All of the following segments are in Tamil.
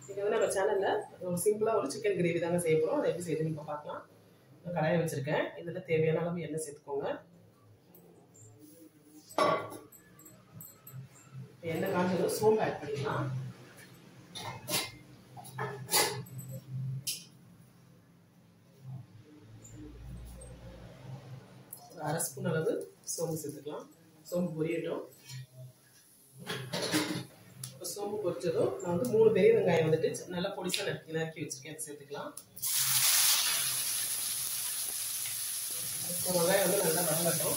இது வந்து நம்ம சேனலில் ஒரு சிம்பிளாக ஒரு சிக்கன் கிரேவி தாங்க செய்ய போகிறோம் அதை எப்படி செய்யுதுன்னு இப்போ பார்க்கலாம் நான் கடாயை வச்சுருக்கேன் இதில் தேவையான அளவு எண்ணெய் சேர்த்துக்கோங்க இப்போ எண்ணெய் காஞ்சதும் சோம்பு ஆட் பண்ணிக்கலாம் ஒரு அரை ஸ்பூன் அளவு சோம்பு சேர்த்துக்கலாம் சோம்பு பொரியட்டும் இப்போ சோம்பு பொரிச்சதும் நான் வந்து மூணு பெரிய வெங்காயம் வந்துட்டு நல்லா பொடிசாக நறுக்கி நறுக்கி வச்சுருக்கேன் அதை சேர்த்துக்கலாம் இப்போ வெங்காயம் வந்து நல்லா வதங்கட்டும்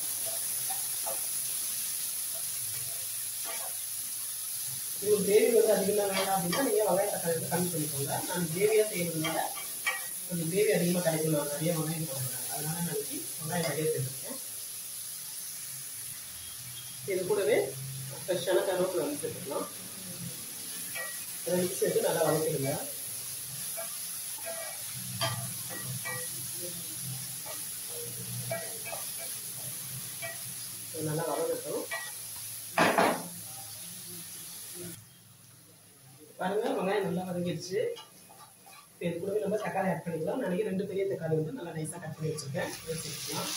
உங்களுக்கு கிரேவி வந்து அதிகமாக வேண்டாம் அப்படின்னா நீங்கள் வெங்காயம் தக்காளி வந்து கம்மி பண்ணிக்கோங்க நான் கிரேவியாக செய்யறதுனால கொஞ்சம் கிரேவி அதிகமாக கிடைக்கும் நான் நிறைய வெங்காயம் போடுறேன் அதனால நான் வெங்காயம் நிறைய சேர்த்துருக்கேன் இது கூடவே ஃப்ரெஷ்ஷான கருவேப்பிலை வந்து சேர்த்துக்கலாம் ரெண்டு சேர்த்து நல்லா வதக்கிடுங்க நல்லா வதங்கட்டும் பாருங்க வெங்காயம் நல்லா வதங்கிடுச்சு இப்போ இது கூடவே நம்ம தக்காளி ஆட் பண்ணிக்கலாம் நினைக்கிறேன் ரெண்டு பெரிய தக்காளி வந்து நல்லா நைஸாக கட் பண்ணி வச்சுருக்கேன் சேர்த்துக்கலாம்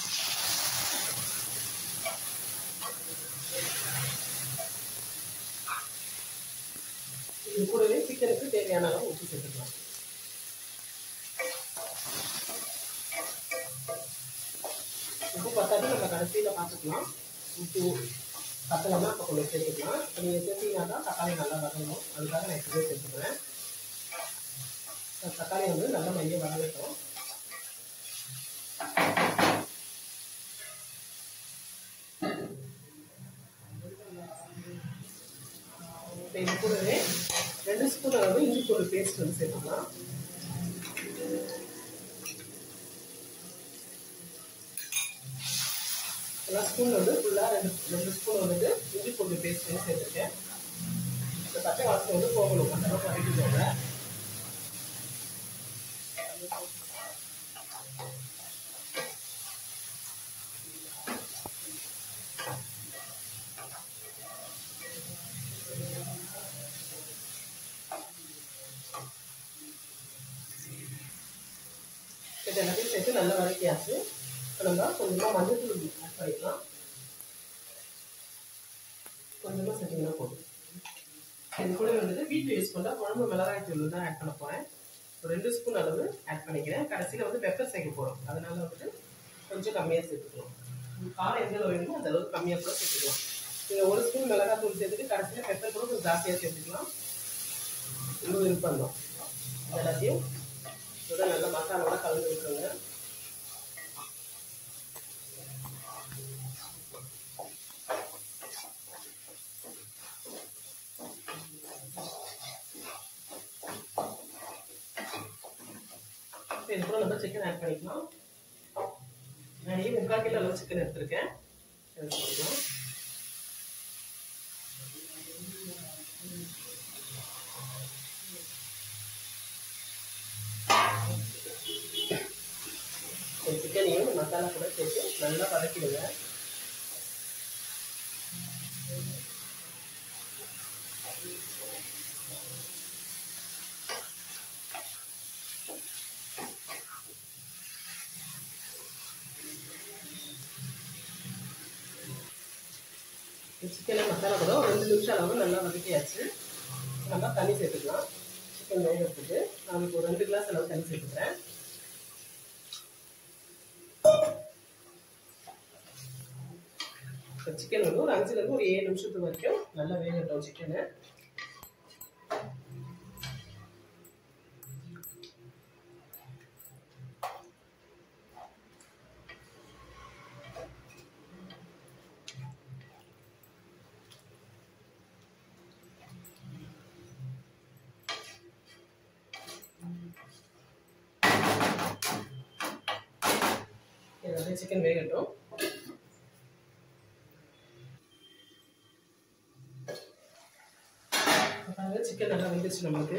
இது கூடவே சிக்கனுக்கு தேவையான அளவு உப்பு சேர்த்துக்கலாம் உப்பு பத்தாட்டி நம்ம கடைசியில் பார்த்துக்கலாம் உப்பு பத்தலைன்னா அப்போ கொஞ்சம் சேர்த்துக்கலாம் இப்போ நீங்கள் சேர்த்தீங்கன்னா தான் தக்காளி நல்லா வதங்கணும் அதுக்காக நான் இப்போவே சேர்த்துக்கிறேன் தக்காளி வந்து நல்லா மைய வதங்கட்டும் இப்போ இது கூடவே ரெண்டு ஸ்பூன் அளவு இஞ்சி பூண்டு பேஸ்ட் வந்து சேர்த்துக்கலாம் எல்லா ஸ்பூன் வந்து ஃபுல்லாக ரெண்டு ரெண்டு ஸ்பூன் வந்துட்டு இஞ்சி பூண்டு பேஸ்ட் வந்து சேர்த்துருக்கேன் இந்த பச்சை வாசனை வந்து போகணும் அந்த அளவுக்கு வதக்கிக்கோங்க இது எல்லாத்தையும் சேர்த்து நல்லா வதக்கியாச்சு இப்போ நம்ம கொஞ்சமாக மஞ்சள் தூள் ஆட் பண்ணிக்கலாம் கொஞ்சமாக சேர்த்திங்கன்னா போதும் இது கூட வந்துட்டு வீட்டில் யூஸ் பண்ணால் குழம்பு மிளகாய் தூள் தான் ஆட் பண்ண போகிறேன் ஒரு ரெண்டு ஸ்பூன் அளவு ஆட் பண்ணிக்கிறேன் கடைசியில் வந்து பெப்பர் சேர்க்க போகிறோம் அதனால வந்துட்டு கொஞ்சம் கம்மியாக சேர்த்துக்கலாம் காரம் எந்த அளவு வேணுமோ அந்த அளவுக்கு கம்மியாக கூட சேர்த்துக்கலாம் நீங்கள் ஒரு ஸ்பூன் மிளகாய் தூள் சேர்த்துட்டு கடைசியில் பெப்பர் கூட கொஞ்சம் ஜாஸ்தியாக சேர்த்துக்கலாம் இன்னும் விருப்பம் தான் எல்லாத்தையும் இதோட நல்லா மசாலாவோட கலந்து விட்டுருங்க இது கூட நம்ம சிக்கன் ஆட் பண்ணிக்கலாம் நிறைய முக்கால் கிலோ அளவு சிக்கன் எடுத்திருக்கேன் எடுத்துக்கலாம் சிக்கனையும் மசாலா கூட சேர்த்து நல்லா வதக்கிடுங்க சிக்கனை மசாலா கூட ஒரு ரெண்டு நிமிஷம் அளவு நல்லா வதக்கியாச்சு நம்ம தண்ணி சேர்த்துக்கலாம் சிக்கன் வேகிறதுக்கு நான் இப்போ ரெண்டு கிளாஸ் அளவு தண்ணி சேர்த்துக்கிறேன் இப்போ சிக்கன் வந்து ஒரு அஞ்சுலேருந்து ஒரு ஏழு நிமிஷத்துக்கு வரைக்கும் நல்லா வேகட்டும் சிக்கனு ஏதாவது சிக்கன் வேகட்டும் பாருங்க சிக்கன் நல்லா வந்துருச்சு நமக்கு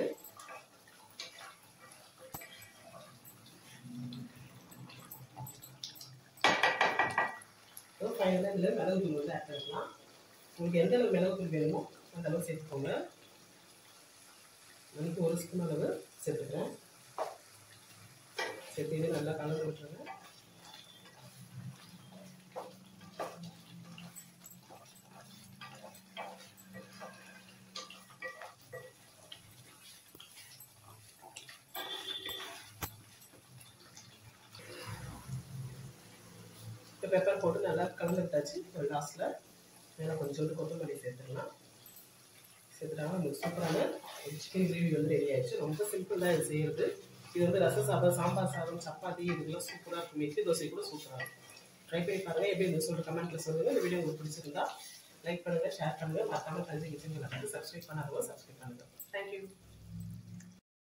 ஃபைனலாக இதில் மிளகு தூள் வந்து ஆட் பண்ணிக்கலாம் உங்களுக்கு எந்த அளவு மிளகு தூள் வேணுமோ அந்த அளவு சேர்த்துக்கோங்க மணிக்கு ஒரு ஸ்பூன் அளவு சேர்த்துக்கிறேன் சேர்த்து இது நல்லா கலந்து விட்டுருங்க இப்போ பெப்பர் போட்டு நல்லா கலந்து விட்டாச்சு ஒரு லாஸ்ட்டில் மேலே கொஞ்சோண்டு கொத்தமல்லி சேர்த்துக்கலாம் சேர்த்துட்டாங்க உங்களுக்கு சூப்பரான சிக்கன் கிரேவி வந்து ரெடி ஆயிடுச்சு ரொம்ப சிம்பிள் தான் இது செய்யறது இது வந்து ரச சாதம் சாம்பார் சாதம் சப்பாத்தி இதுக்கெல்லாம் சூப்பராக இருக்கும் இட்லி தோசை கூட சூப்பராக இருக்கும் ட்ரை பண்ணி பாருங்கள் எப்படி இருந்து சொல்லிட்டு கமெண்ட்ல சொல்லுங்கள் இந்த வீடியோ உங்களுக்கு பிடிச்சிருந்தா லைக் பண்ணுங்கள் ஷேர் பண்ணுங்கள் மறக்காம தஞ்சை கிச்சன் சப்ஸ்கிரைப் பண்ணாதவங்க சப்ஸ்கிரைப் பண்ணுங்கள் தேங்க்யூ